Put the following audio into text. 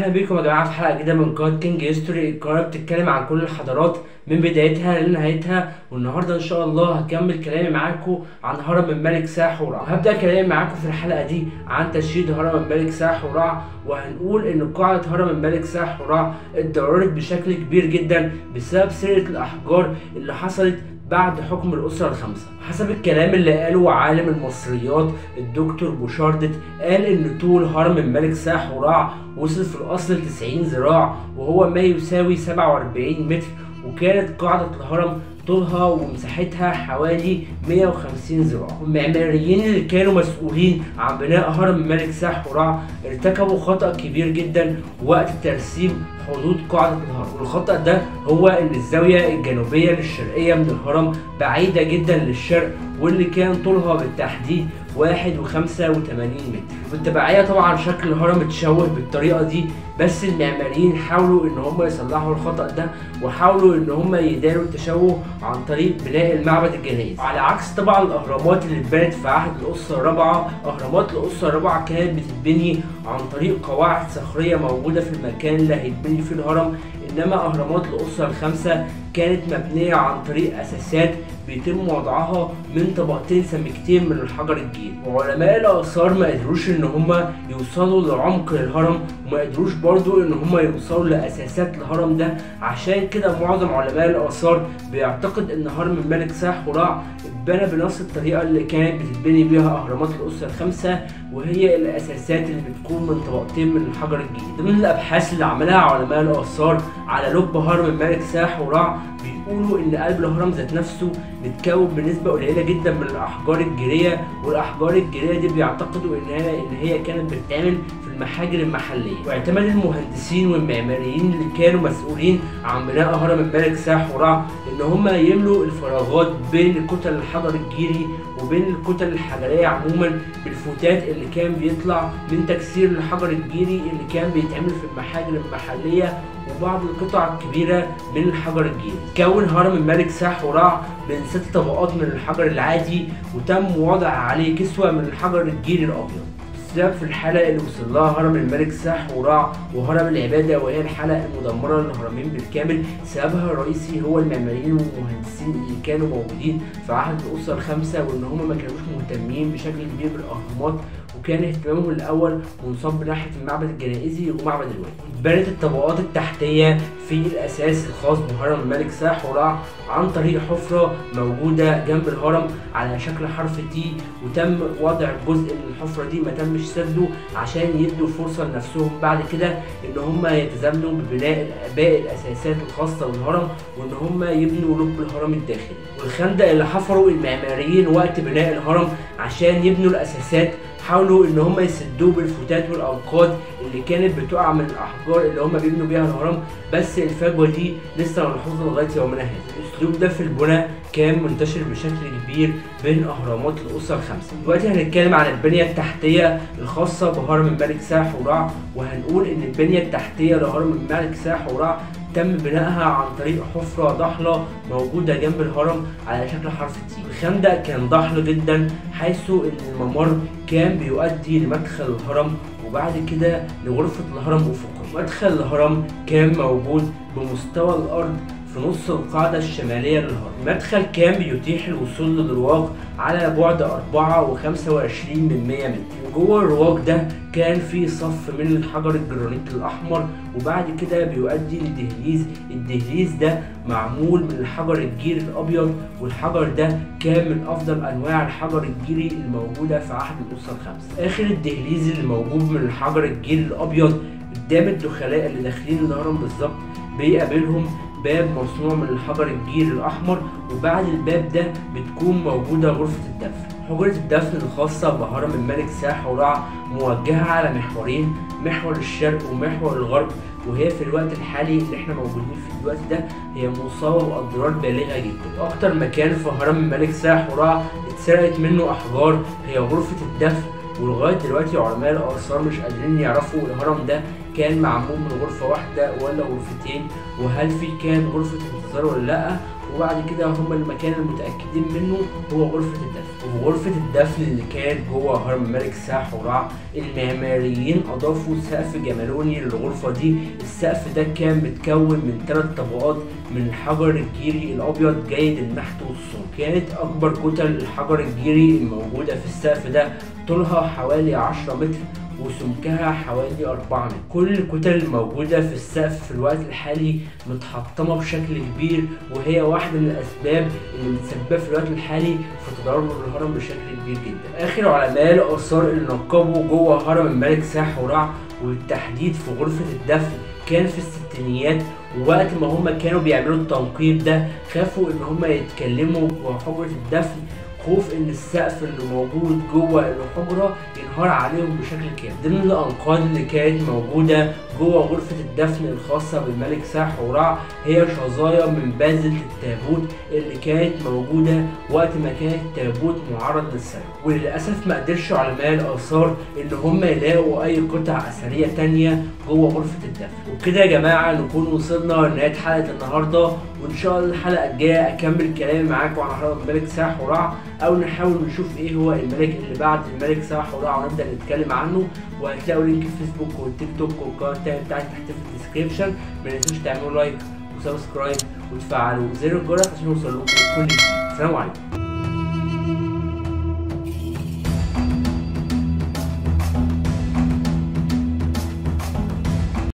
اهلا بيكم يا جماعه في حلقه جديده من قناه كينج هيستوري القناه بتتكلم عن كل الحضارات من بدايتها لنهايتها والنهارده ان شاء الله هكمل كلامي معاكم عن هرم الملك ساح ورع وهبدا كلامي معاكم في الحلقه دي عن تشييد هرم الملك ساح ورع وهنقول ان قاعده هرم الملك ساح ورع اتضررت بشكل كبير جدا بسبب سرقه الاحجار اللي حصلت بعد حكم الأسرة الخمسة حسب الكلام اللي قاله عالم المصريات الدكتور بوشاردت قال إن طول هرم الملك ساح ورع وصل في الأصل 90 ذراع وهو ما يساوي 47 متر وكانت قاعدة الهرم طولها ومساحتها حوالي 150 ذراع والمعماريين اللي كانوا مسؤولين عن بناء هرم الملك ساح ورع ارتكبوا خطأ كبير جدا وقت ترسيم حدود قاعدة الهرم والخطأ ده هو ان الزاوية الجنوبية للشرقية من الهرم بعيدة جدا للشرق واللي كان طولها بالتحديد واحد وخمسة وتمانين متر بالتبعية طبعا شكل الهرم اتشوه بالطريقة دي بس المعماريين حاولوا ان هم يصلحوا الخطأ ده وحاولوا ان هم يداروا التشوه عن طريق بناء المعبد الجنائزي على عكس طبعا الاهرامات اللي اتبنت في عهد الاسرة الرابعة اهرامات الاسرة الرابعة كانت بتتبني عن طريق قواعد صخرية موجودة في المكان اللي هيتبني فيه الهرم انما اهرامات الاسرة الخمسة كانت مبنية عن طريق اساسات بيتم وضعها من طبقتين سميكتين من الحجر الجيري وعلماء الاثار ما قدروش ان هم يوصلوا لعمق الهرم وما قدروش برضو ان هم يوصلوا لاساسات الهرم ده عشان كده معظم علماء الاثار بيعتقد ان هرم الملك ساح ورع اتبنى بنفس الطريقه اللي كانت بتتبني بيها اهرامات الاسره الخمسه وهي الاساسات اللي بتكون من طبقتين من الحجر الجيري ضمن الابحاث اللي عملها علماء الاثار على لب هرم الملك ساح ورع بيقولوا ان قلب الهرم ذات نفسه متكون بنسبه قليله جدا من الاحجار الجيريه والاحجار الجيريه دي بيعتقدوا ان هي ان هي كانت بتتعمل في المحاجر المحليه واعتمد المهندسين والمعماريين اللي كانوا مسؤولين عن بناء هرم الملك ساح ورع ان هم يملوا الفراغات بين كتل الحجر الجيري وبين الكتل الحجريه عموما بالفتات اللي كان بيطلع من تكسير الحجر الجيري اللي كان بيتعمل في المحاجر المحليه وبعض القطع الكبيرة من الحجر الجيري كون هرم الملك ساح ورع من ست طبقات من الحجر العادي وتم وضع عليه كسوة من الحجر الجيري الأبيض السبب في الحلقة اللي وصل لها هرم الملك ساح ورع وهرم العبادة وهي الحلقة المدمرة للهرمين بالكامل سببها الرئيسي هو المعماريين والمهندسين اللي كانوا موجودين في عهد الأسرة الخمسة وإن هم ما كانوش مهتمين بشكل كبير بالأهرامات وكان اهتمامهم الاول منصب ناحيه المعبد الجنائزي ومعبد الوادي. اتبنت الطبقات التحتيه في الاساس الخاص بهرم الملك ساح ورع عن طريق حفره موجوده جنب الهرم على شكل حرف تي وتم وضع جزء من الحفره دي ما تمش سده عشان يدوا فرصه لنفسهم بعد كده ان هم يتزامنوا ببناء باقي الاساسات الخاصه بالهرم وان هم يبنوا لب الهرم الداخلي والخندق اللي حفروا المعماريين وقت بناء الهرم عشان يبنوا الاساسات حاولوا ان هم يسدوه بالفتات والانقاض اللي كانت بتقع من الاحجار اللي هم بيبنوا بيها الهرم بس الفجوه دي لسه ملحوظه لغايه يومنا هذا الاسلوب ده في البناء كان منتشر بشكل كبير بين اهرامات الاسره الخمسه دلوقتي هنتكلم عن البنيه التحتيه الخاصه بهرم الملك ساح ورع وهنقول ان البنيه التحتيه لهرم الملك ساح ورع تم بنائها عن طريق حفرة ضحلة موجودة جنب الهرم على شكل حرف تي الخندق كان ضحل جدا حيث ان الممر كان بيؤدي لمدخل الهرم وبعد كده لغرفة الهرم أفقي مدخل الهرم كان موجود بمستوى الأرض في نص القاعدة الشمالية للهرم المدخل كان بيتيح الوصول للرواق على بعد أربعة وخمسة وعشرين من مية متر وجوه الرواق ده كان في صف من الحجر الجرانيت الأحمر وبعد كده بيؤدي لدهليز الدهليز ده معمول من الحجر الجيري الأبيض والحجر ده كان من أفضل أنواع الحجر الجيري الموجودة في عهد الأسرة الخمسة آخر الدهليز اللي موجود من الحجر الجيري الأبيض قدام الدخلاء اللي داخلين الهرم بالظبط بيقابلهم باب مصنوع من الحجر الجيري الأحمر وبعد الباب ده بتكون موجودة غرفة الدفن حجرة الدفن الخاصة بهرم الملك ساح ورع موجهة على محورين محور الشرق ومحور الغرب وهي في الوقت الحالي اللي احنا موجودين فيه الوقت ده هي مصابة بأضرار بالغة جدا أكتر مكان في هرم الملك ساح ورع اتسرقت منه أحجار هي غرفة الدفن ولغايه دلوقتي علماء الاثار مش قادرين يعرفوا الهرم ده كان معمول من غرفه واحده ولا غرفتين وهل في كان غرفه انتظار ولا لا وبعد كده هم المكان المتاكدين منه هو غرفه الدفن وفي غرفة الدفن اللي كانت جوه هرم الملك ساح ورع المعماريين أضافوا سقف جمالوني للغرفة دي السقف ده كان متكون من ثلاث طبقات من الحجر الجيري الأبيض جيد النحت والصلب كانت أكبر كتل الحجر الجيري الموجودة في السقف ده طولها حوالي 10 متر وسمكها حوالي 4 متر كل الكتل الموجودة في السقف في الوقت الحالي متحطمة بشكل كبير وهي واحدة من الأسباب اللي متسببة في الوقت الحالي في تدرج الهرم بشكل كبير جدا آخر علماء الآثار اللي نقبوا جوه هرم الملك ساح ورع وبالتحديد في غرفة الدفن كان في الستينيات ووقت ما هما كانوا بيعملوا التنقيب ده خافوا ان هما يتكلموا جوه حجرة الدفن خوف ان السقف اللي موجود جوه الحجره ينهار عليهم بشكل كامل ضمن الانقاض اللي كانت موجوده جوه غرفه الدفن الخاصه بالملك ساح ورع هي شظايا من بازلة التابوت اللي كانت موجوده وقت ما كان التابوت معرض للسرقه وللاسف ما قدرش علماء الاثار ان هم يلاقوا اي قطع اثريه تانية جوه غرفه الدفن وبكده يا جماعه نكون وصلنا لنهايه حلقه النهارده وان شاء الله الحلقه الجايه اكمل كلامي معاكم عن هرم الملك ساح ورع او نحاول نشوف ايه هو الملك اللي بعد الملك ساح ورع ونبدا نتكلم عنه وهتلاقوا لينك الفيسبوك والتيك توك والقناه بتاعتي تحت في الديسكربشن ما تنسوش تعملوا لايك وسبسكرايب وتفعلوا زر الجرس عشان يوصل لكم كل جديد السلام عليكم